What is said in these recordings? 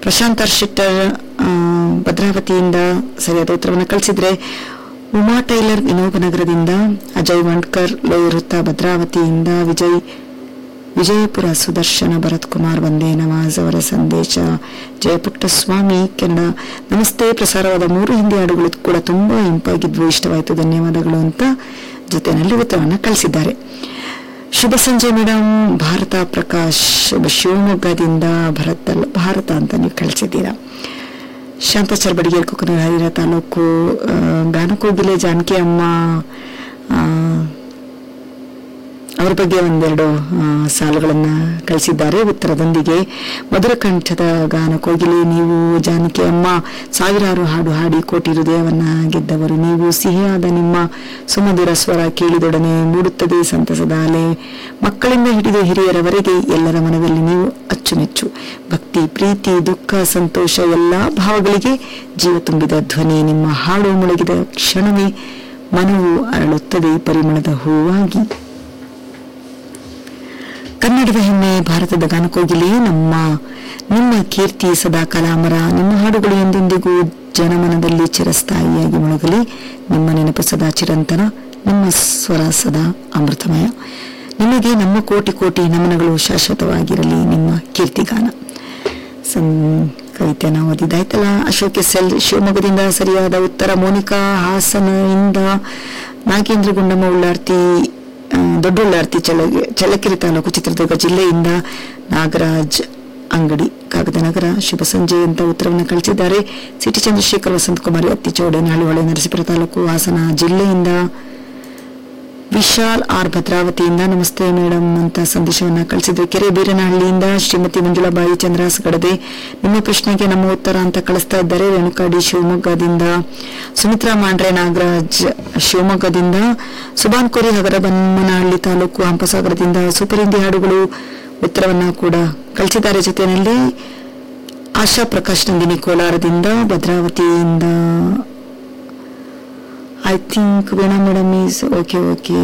Prashant R Shettar ಆ, ಭದ್ರಾವತಿಯಿಂದ ಸರಿಯಾದ ಉತ್ತರವನ್ನು ಕಳಿಸಿದ್ರೆ ಉಮಾ ಟೈಲರ್ ವಿನೋಬನಗರದಿಂದ ಅಜಯ್ ವಂಡ್ಕರ್ ಲೋಯರುತ್ತ ಭದ್ರಾವತಿಯಿಂದ ವಿಜಯ್ ವಿಜಯಪುರ ಸುದರ್ಶನ ಭರತ್ ಕುಮಾರ್ ವಂದೇ ನವಾಜ್ ಅವರ ಸಂದೇಶ ಜಯಪುಟ್ಟಸ್ವಾಮಿ ಕನ್ನಡ ನಮಸ್ತೆ ಪ್ರಸಾರವಾದ ಮೂರು ಹಿಂದಿ ಹಾಡುಗಳು ಕೂಡ ತುಂಬಾ ಇಂಪಾಗಿದ್ವು ಇಷ್ಟವಾಯಿತು ಧನ್ಯವಾದಗಳು ಅಂತ ಜೊತೆಯಲ್ಲಿ ಉತ್ತರವನ್ನು ಕಳಿಸಿದ್ದಾರೆ ಶುಭ ಸಂಜೆ ಮೇಡಮ್ ಭಾರತ ಪ್ರಕಾಶ್ ಶಿವಮೊಗ್ಗದಿಂದ ಭರತ್ ಅಲ್ಲ ಭಾರತ ಅಂತ ನೀವು ಕಳಿಸಿದ್ದೀರಾ ಶಾಂತಾಚಾರ್ ಬಡಿಗೇರ್ ಕುಕನೂರು ಹರಿಹರ ತಾಲೂಕು ಆ, ಗಾನಕೋಗಿಲೆ ಜಾನಕಿ ಅಮ್ಮ ಆ, ಅವರ ಬಗ್ಗೆ ಒಂದೆರಡು ಆ, ಸಾಲುಗಳನ್ನ ಕಳಿಸಿದ್ದಾರೆ ಉತ್ತರದೊಂದಿಗೆ ಮಧುರ ಕಂಠದ ಗಾನ ಕೋಗಿಲೆ ನೀವು ಜಾನಕಿ ಅಮ್ಮ ಸಾವಿರಾರು ಹಾಡು ಹಾಡಿ ಕೋಟಿ ಹೃದಯವನ್ನ ಗೆದ್ದವರು ನೀವು ಸಿಹಿಯಾದ ನಿಮ್ಮ ಸುಮಧುರ ಸ್ವರ ಕೇಳಿದೊಡನೆ ಮೂಡುತ್ತದೆ ಸಂತಸದ ಅಲೆ ಮಕ್ಕಳಿಂದ ಹಿಡಿದು ಹಿರಿಯರವರೆಗೆ ಎಲ್ಲರ ಮನದಲ್ಲಿ ನೀವು ಅಚ್ಚುಮೆಚ್ಚು ಭಕ್ತಿ ಪ್ರೀತಿ ದುಃಖ ಸಂತೋಷ ಎಲ್ಲಾ ಭಾವಗಳಿಗೆ ಜೀವ ತುಂಬಿದ ಧ್ವನಿ ನಿಮ್ಮ ಹಾಡು ಮುಳುಗಿದ ಕ್ಷಣವೇ ಮನವು ಅರಳುತ್ತದೆ ಪರಿಮಳದ ಹೂವಾಗಿ ಕನ್ನಡದ ಹೆಮ್ಮೆ ಭಾರತದ ಗಾನಕೋಗಿಲೆ ನಮ್ಮ ನಿಮ್ಮ ಕೀರ್ತಿ ಸದಾ ಕಲಾಮರ ನಿಮ್ಮ ಹಾಡುಗಳು ಎಂದೆಂದಿಗೂ ಜನಮನದಲ್ಲಿ ಚಿರಸ್ಥಾಯಿಯಾಗಿ ಮೊಳಗಲಿ ನಿಮ್ಮ ನೆನಪು ಸದಾ ಚಿರಂತನ ನಿಮ್ಮ ಸ್ವರ ಸದಾ ಅಮೃತಮಯ ನಿಮಗೆ ನಮ್ಮ ಕೋಟಿ ಕೋಟಿ ನಮನಗಳು ಶಾಶ್ವತವಾಗಿರಲಿ ನಿಮ್ಮ ಕೀರ್ತಿಗಾನ ಸಂ ಕವಿತೆಯನ್ನು ಓದಿದಾಯ್ತಲ್ಲ ಅಶೋಕ್ ಎಸ್ ಎಲ್ ಶಿವಮೊಗ್ಗದಿಂದ ಸರಿಯಾದ ಉತ್ತರ ಮೋನಿಕಾ ಹಾಸನದಿಂದ ನಾಗೇಂದ್ರ ಗುಂಡಮ್ಮ ಉಳ್ಳಾರ್ತಿ ಆ, ದೊಡ್ಡುಳ್ಳಾರ್ತಿ ಚಲ ಚಳ್ಳಕೆರೆ ತಾಲೂಕು ಚಿತ್ರದುರ್ಗ ಜಿಲ್ಲೆಯಿಂದ ನಾಗರಾಜ್ ಅಂಗಡಿ ಕಾಗದನಗರ ಶುಭ ಸಂಜೆ ಅಂತ ಉತ್ತರವನ್ನು ಕಳಿಸಿದ್ದಾರೆ ಸಿಟಿ ಚಂದ್ರಶೇಖರ್ ವಸಂತಕುಮಾರಿ ಅತ್ತಿಚೋಡೆ ನಾಳಿಹೊಳೆ ನರಸೀಪುರ ತಾಲೂಕು ಹಾಸನ ಜಿಲ್ಲೆಯಿಂದ ವಿಶಾಲ್ ಆರ್ ಭದ್ರಾವತಿಯಿಂದ ನಮಸ್ತೆ ಮೇಡಮ್ ಅಂತ ಸಂದೇಶವನ್ನ ಕಳಿಸಿದ್ರು ಕೆರೆ ಬೀರನಹಳ್ಳಿಯಿಂದ ಶ್ರೀಮತಿ ಮಂಜುಳಾಬಾಯಿ ಚಂದ್ರಾಸ್ ಗಡದೆ ನಿಮ್ಮ ಪ್ರಶ್ನೆಗೆ ನಮ್ಮ ಉತ್ತರ ಅಂತ ಕಳಿಸ್ತಾ ಇದ್ದಾರೆ ರೇಣುಕಾ ಡಿ ಶಿವಮೊಗ್ಗದಿಂದ ಸುಮಿತ್ರಾ ಮಾಂಡ್ರೆ ನಾಗರಾಜ್ ಶಿವಮೊಗ್ಗದಿಂದ ಸುಬಾನ್ ಕೋರಿ ಹಗರ ಬನ್ನನಹಳ್ಳಿ ತಾಲೂಕು ಹಂಪಸಾಗರದಿಂದ ಸೂಪರ್ ಹಿಂದಿ ಹಾಡುಗಳು ಉತ್ತರವನ್ನ ಕೂಡ ಕಳಿಸಿದ್ದಾರೆ ಜೊತೆಯಲ್ಲಿ ಆಶಾ ಪ್ರಕಾಶ್ ನಂದಿನಿ ಕೋಲಾರದಿಂದ ಭದ್ರಾವತಿಯಿಂದ I think Veena madam is okay okay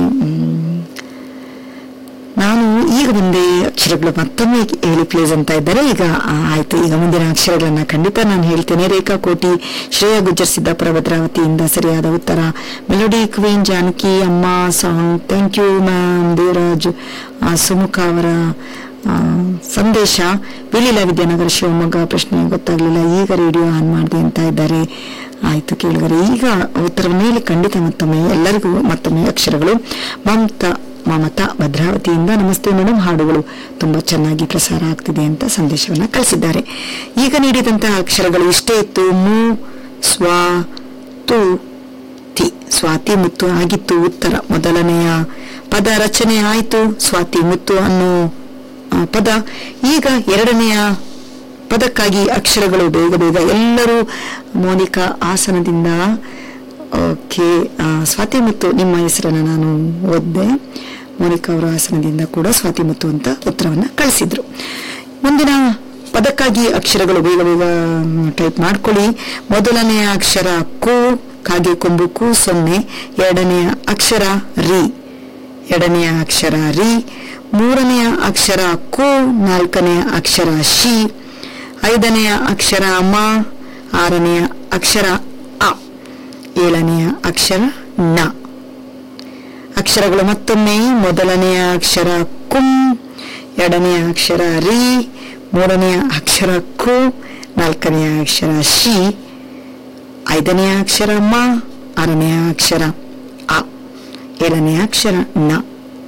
ನಾನು ಈಗ ಮುಂದೆ ಅಕ್ಷರಗಳು ಮತ್ತೊಮ್ಮೆ ಹೇಳಿ ಪ್ಲೀಸ್ ಅಂತ ಇದ್ದಾರೆ ಈಗ ಆ, ಆಯ್ತು ಈಗ ಮುಂದಿನ ಅಕ್ಷರಗಳನ್ನ ಖಂಡಿತ ನಾನು ಹೇಳ್ತೇನೆ ರೇಖಾ ಕೋಟಿ ಶ್ರೇಯಾ ಗುಜ್ಜರ್ ಸಿದ್ದಾಪುರ ಭದ್ರಾವತಿಯಿಂದ ಸರಿಯಾದ ಉತ್ತರ ಮೆಲೋಡಿ ಕ್ವೀನ್ ಜಾನಕಿ ಅಮ್ಮ song thank you ma'am Devaraj ಆ, ಸುಮುಖ ಅವರ ಆ, ಸಂದೇಶ ವಿಲೀಲಾ ವಿದ್ಯಾನಗರ ಶಿವಮೊಗ್ಗ ಪ್ರಶ್ನೆ ಗೊತ್ತಾಗ್ಲಿಲ್ಲ ಈಗ ರೇಡಿಯೋ ಆನ್ ಮಾಡಿದೆ ಅಂತ ಇದ್ದಾರೆ ಆಯ್ತು ಕೇಳಿದರೆ ಈಗ ಉತ್ತರ ಮೇಲೆ ಖಂಡಿತ ಮತ್ತೊಮ್ಮೆ ಎಲ್ಲರಿಗೂ ಮತ್ತೊಮ್ಮೆ ಅಕ್ಷರಗಳು ಮಮತಾ ಮಮತಾ ಭದ್ರಾವತಿಯಿಂದ ನಮಸ್ತೆ ಮೇಡಮ್ ಹಾಡುಗಳು ತುಂಬಾ ಚೆನ್ನಾಗಿ ಪ್ರಸಾರ ಆಗ್ತಿದೆ ಅಂತ ಸಂದೇಶವನ್ನ ಕಳಿಸಿದ್ದಾರೆ ಈಗ ನೀಡಿದಂತಹ ಅಕ್ಷರಗಳು ಇಷ್ಟೇ ಇತ್ತು ಮು ಸ್ವಾ ತು ತಿ ಸ್ವಾತಿ ಮುತ್ತು ಆಗಿತ್ತು ಉತ್ತರ ಮೊದಲನೆಯ ಪದ ರಚನೆ ಆಯಿತು ಸ್ವಾತಿ ಮುತ್ತು ಅನ್ನೋ ಆ, ಪದ ಈಗ ಎರಡನೆಯ ಪದಕ್ಕಾಗಿ ಅಕ್ಷರಗಳು ಬೇಗ ಬೇಗ ಎಲ್ಲರೂ ಮೋನಿಕಾ ಆಸನದಿಂದ ಓಕೆ ಸ್ವಾತಿ ಮುತ್ತು ನಿಮ್ಮ ಹೆಸರನ್ನ ನಾನು ಓದ್ದೆ ಮೋನಿಕಾ ಅವರ ಆಸನದಿಂದ ಕೂಡ ಸ್ವಾತಿ ಮುತ್ತು ಅಂತ ಉತ್ತರವನ್ನ ಕಳಿಸಿದ್ರು ಮುಂದಿನ ಪದಕ್ಕಾಗಿ ಅಕ್ಷರಗಳು ಬೇಗ ಬೇಗ ಟೈಪ್ ಮಾಡ್ಕೊಳ್ಳಿ ಮೊದಲನೆಯ ಅಕ್ಷರ ಕು ಕಾಗೆ ಕೊಂಬು ಕು ಸೊನ್ನೆ ಎರಡನೆಯ ಅಕ್ಷರ ರಿ ಎರಡನೆಯ ಅಕ್ಷರ ರಿ ಮೂರನೆಯ ಅಕ್ಷರ ಕು ನಾಲ್ಕನೆಯ ಅಕ್ಷರ ಶಿ ಐದನೆಯ ಅಕ್ಷರ ಮ ಆರನೆಯ ಅಕ್ಷರ ಅ ಏಳನೆಯ ಅಕ್ಷರ ನ ಅಕ್ಷರಗಳು ಮತ್ತೊಮ್ಮೆ ಮೊದಲನೆಯ ಅಕ್ಷರ ಕುಂ ಎರಡನೆಯ ಅಕ್ಷರ ರಿ ಮೂರನೆಯ ಅಕ್ಷರ ಕು ನಾಲ್ಕನೆಯ ಅಕ್ಷರ ಶಿ ಐದನೆಯ ಅಕ್ಷರ ಮ ಆರನೆಯ ಅಕ್ಷರ ಅ ಏಳನೆಯ ಅಕ್ಷರ ನ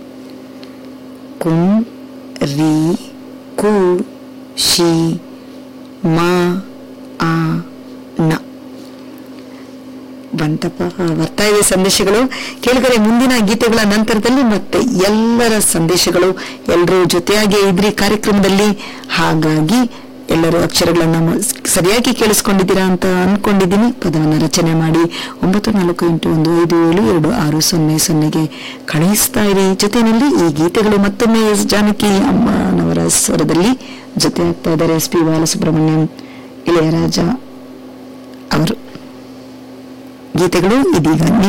ಕುಂ ರಿ ಕು ಶಿ ಮ ಆ ನ ಬಂತಪ್ಪ ಬರ್ತಾ ಇದೆ ಸಂದೇಶಗಳು ಕೇಳಿದರೆ ಮುಂದಿನ ಗೀತೆಗಳ ನಂತರದಲ್ಲಿ ಮತ್ತೆ ಎಲ್ಲರ ಸಂದೇಶಗಳು ಎಲ್ಲರೂ ಜೊತೆಯಾಗಿ ಇದ್ರಿ ಕಾರ್ಯಕ್ರಮದಲ್ಲಿ ಹಾಗಾಗಿ ಎಲ್ಲರೂ ಅಕ್ಷರಗಳನ್ನ ಮ- ಸರಿಯಾಗಿ ಕೇಳಿಸ್ಕೊಂಡಿದ್ದೀರಾ ಅಂತ ಅನ್ಕೊಂಡಿದ್ದೀನಿ ಪದವನ್ನು ರಚನೆ ಮಾಡಿ ಒಂಬತ್ತು ನಾಲ್ಕು ಎಂಟು ಒಂದು ಐದು ಏಳು ಎರಡು ಆರು ಸೊನ್ನೆ ಸೊನ್ನೆಗೆ ಕಳುಹಿಸ್ತಾ ಇರಿ ಜೊತೆಯಲ್ಲಿ ಈ ಗೀತೆಗಳು ಮತ್ತೊಮ್ಮೆ ಎಸ್ ಜಾನಕಿ ಅಮ್ಮನವರ ಸ್ವರದಲ್ಲಿ ಜೊತೆ ಆಗ್ತಾ ಇದ್ದಾರೆ ಎಸ್ ಪಿ ಬಾಲಸುಬ್ರಹ್ಮಣ್ಯಂ ಇಳೆಯರಾಜ ಅವರು ಗೀತೆಗಳು ಇದೀಗ